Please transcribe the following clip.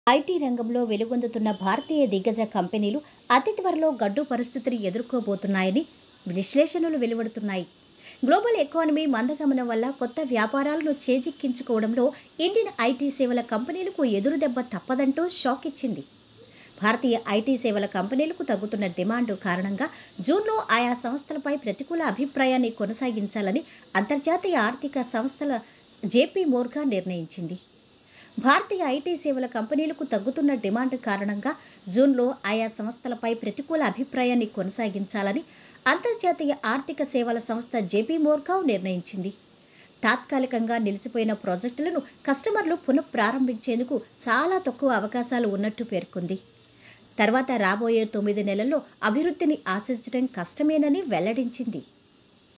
IT రంగంలో వెలుగొందుతున్న భారతీయ దిగ్గజ కంపెనీలు అతి త్వరలో గడ్డు పరిస్థితిని ఎదుర్కోబోతున్నాయని విశ్లేషణలు వెలువడుతున్నాయి గ్లోబల్ ఎకానమీ మందగమనం వల్ల కొత్త వ్యాపారాలను చేజిక్కించుకోవడంలో ఇండియన్ ఐటీ సేవల కంపెనీలకు ఎదురుదెబ్బ తప్పదంటూ షాక్ ఇచ్చింది భారతీయ ఐటీ సేవల కంపెనీలకు తగ్గుతున్న డిమాండ్ కారణంగా జూన్లో ఆయా సంస్థలపై ప్రతికూల అభిప్రాయాన్ని కొనసాగించాలని అంతర్జాతీయ ఆర్థిక సంస్థల జేపీ మోర్గా నిర్ణయించింది భారతీయ ఐటీ సేవల కంపెనీలకు తగ్గుతున్న డిమాండ్ కారణంగా జూన్లో ఆయా సంస్థలపై ప్రతికూల అభిప్రాయాన్ని కొనసాగించాలని అంతర్జాతీయ ఆర్థిక సేవల సంస్థ జేపీ మోర్గావ్ నిర్ణయించింది తాత్కాలికంగా నిలిచిపోయిన ప్రాజెక్టులను కస్టమర్లు పునఃప్రారంభించేందుకు చాలా తక్కువ అవకాశాలు ఉన్నట్టు పేర్కొంది తర్వాత రాబోయే తొమ్మిది నెలల్లో అభివృద్ధిని ఆశించడం కష్టమేనని వెల్లడించింది